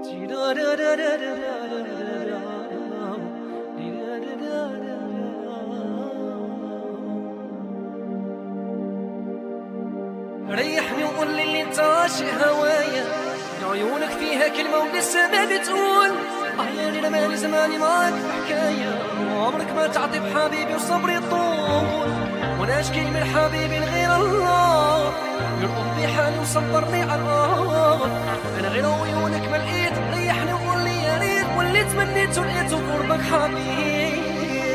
ريحني وقول لي اللي انت عاشق هوايا عيونك فيها كلمة ولسه ما بتقول عيالي لما زماني معاك في حكاية عمرك ما تعطي بحبيبي وصبري طول وانا اشكي من حبيبي لغير الله يرقب بي حالي وصبرني على الارض انا غير عيونك ما لقيت ريحني وقول لي يا ريت واللي تمنيت ولقيته قربك حبيبي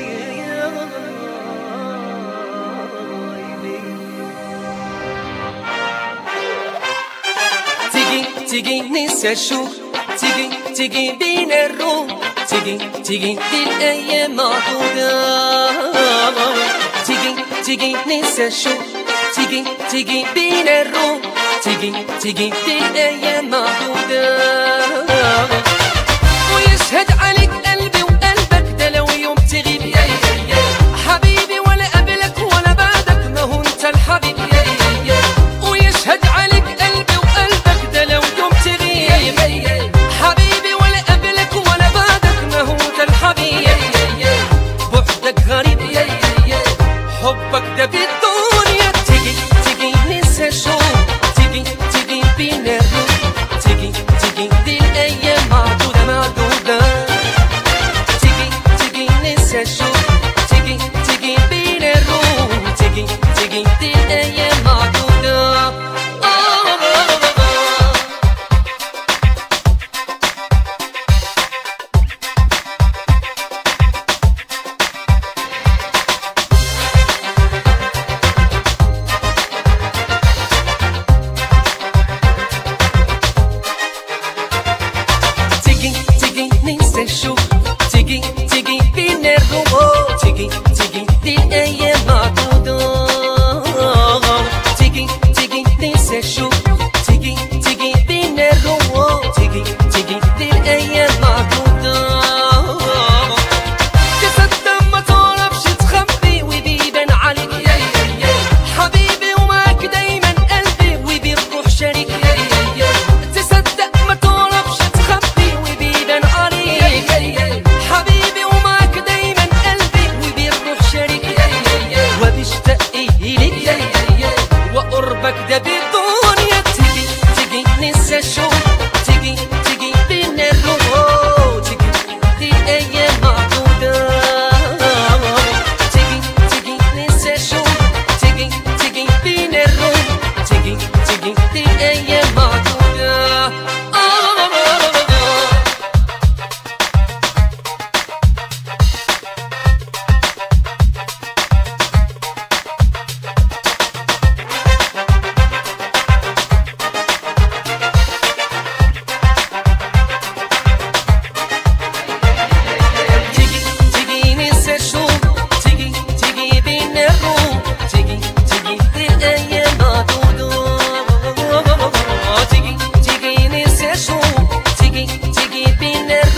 تيجي تيجي ننسى الشوق تيجي تيجي بين الروح تيجي تيجي دي الأيام معدودة تيجي تيجي ننسى الشوق تيجي تيجي بين الروح تيجي تيجي دي الأيام معدودة ويشهد عليك قلبي وقلبك ده لو يوم تغيب يا يا يا حبيبي ولا قبلك ولا بعدك ما هو انت الحبيب يا يا يا ويشهد عليك قلبي وقلبك ده لو يوم تغيب يا يا حبيبي ولا قبلك ولا بعدك ما هو انت الحبيب يا يا يا بعدك غريب يا يا يا حبك ده بالدنيا تيجي تيجي ننسى شو تيجي تيجي بينا الروح تيجي تيجي دي الايام معدوده معدوده تيجي تيجي ننسى شو تيجي تيجي بينا الروح تيجي تيجي دي الايام معدوده آه آه آه آه. تيجي تيجي ننسى الشوق تيجي تيجي بينا الروح تيجي تيجي دي الايام معدودة تيجي تيجي ننسى الشوق تيجي تيجي بينا الروح تيجي تيجي دي الايام معدودة تصدق ما تعرفش تخبي وبيبان عليك يا يا يا حبيبي ومعاك دايما قلبي وبيروح شريك يا يا يا تصدق ما تعرفش تخبي وبيبان عليك يا يا حبيبي ومعاك دايما قلبي وبيروح شريك يا يا يا وبيشتاق إليك يا يا يا وقربك ده بالدنيا تيجي تيجي ننسى الشوق تيجي تيجي بينا الروح تيجي دي ايام معدودة تيجي تيجي ننسى الشوق تيجي تيجي بينا الروح تيجي تيجي دي ايام معدودة تيجي تيجي ننسى الشوق تيجي تيجي بينا الروح تيجي تيجي دي الايام معدودة تيجي تيجي ننسى الشوق تيجي تيجي بينا